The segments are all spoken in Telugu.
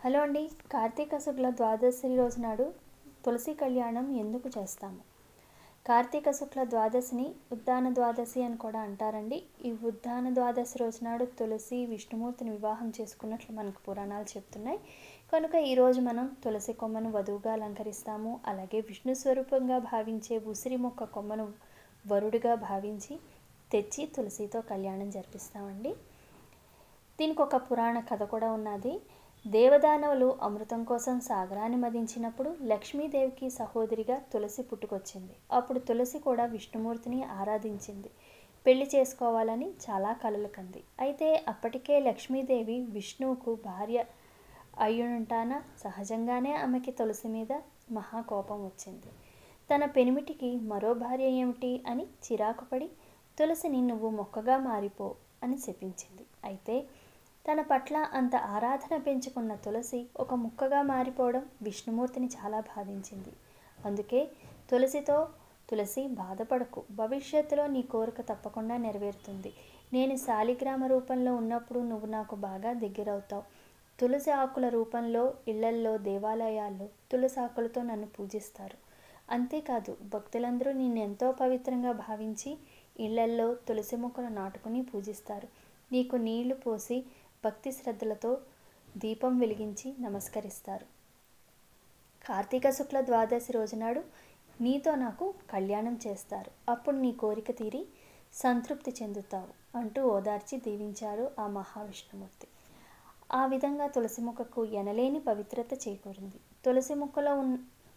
హలో అండి కార్తీక శుక్ల ద్వాదశి రోజు నాడు తులసి కళ్యాణం ఎందుకు చేస్తాము కార్తీక శుక్ల ద్వాదశిని ఉద్దాన ద్వాదశి అని కూడా అంటారండి ఈ ఉద్దాన ద్వాదశి రోజు నాడు తులసి విష్ణుమూర్తిని వివాహం చేసుకున్నట్లు మనకు పురాణాలు చెప్తున్నాయి కనుక ఈరోజు మనం తులసి కొమ్మను వధువుగా అలంకరిస్తాము అలాగే విష్ణు స్వరూపంగా భావించే ఉసిరి మొక్క కొమ్మను వరుడిగా భావించి తెచ్చి తులసితో కళ్యాణం జరిపిస్తామండి దీనికి ఒక పురాణ కథ కూడా ఉన్నది దేవదానవులు అమృతం కోసం సాగరాన్ని మదించినప్పుడు లక్ష్మీదేవికి సహోదరిగా తులసి పుట్టుకొచ్చింది అప్పుడు తులసి కూడా విష్ణుమూర్తిని ఆరాధించింది పెళ్లి చేసుకోవాలని చాలా కలలు కంది అయితే అప్పటికే లక్ష్మీదేవి విష్ణువుకు భార్య అయ్యుంటాన సహజంగానే ఆమెకి తులసి మీద మహాకోపం వచ్చింది తన పెనిమిటికి మరో భార్య ఏమిటి అని చిరాకుపడి తులసిని నువ్వు మొక్కగా మారిపో అని శపించింది అయితే తన పట్ల అంత ఆరాధన పెంచుకున్న తులసి ఒక ముక్కగా మారిపోవడం విష్ణుమూర్తిని చాలా బాధించింది అందుకే తులసితో తులసి బాధపడకు భవిష్యత్తులో నీ కోరిక తప్పకుండా నెరవేరుతుంది నేను శాలిగ్రామ రూపంలో ఉన్నప్పుడు నువ్వు నాకు బాగా దగ్గరవుతావు తులసి ఆకుల రూపంలో ఇళ్లల్లో దేవాలయాల్లో తులసి ఆకులతో నన్ను పూజిస్తారు అంతేకాదు భక్తులందరూ నిన్ను ఎంతో పవిత్రంగా భావించి ఇళ్లల్లో తులసి మొక్కలు నాటుకుని పూజిస్తారు నీకు నీళ్లు పోసి భక్తి శ్రద్ధలతో దీపం వెలిగించి నమస్కరిస్తారు కార్తీక శుక్ల ద్వాదశి రోజునాడు నీతో నాకు కళ్యాణం చేస్తారు అప్పుడు నీ కోరిక తీరి సంతృప్తి చెందుతావు అంటూ ఓదార్చి దీవించారు ఆ మహావిష్ణుమూర్తి ఆ విధంగా తులసి మొక్కకు ఎనలేని పవిత్రత చేకూరింది తులసి మొక్కలో ఉన్న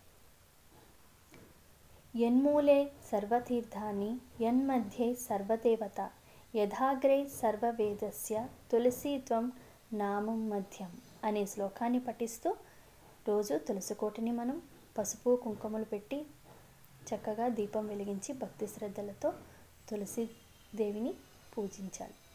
యన్మూలే సర్వతీర్థాన్ని యన్మధ్యే సర్వదేవత యథాగ్రే సర్వవేదస్య తులసీత్వం నామం మధ్యం అనే శ్లోకాన్ని పఠిస్తూ రోజు తులసికోటిని మనం పసుపు కుంకుమలు పెట్టి చక్కగా దీపం వెలిగించి భక్తి శ్రద్ధలతో తులసి దేవిని పూజించాలి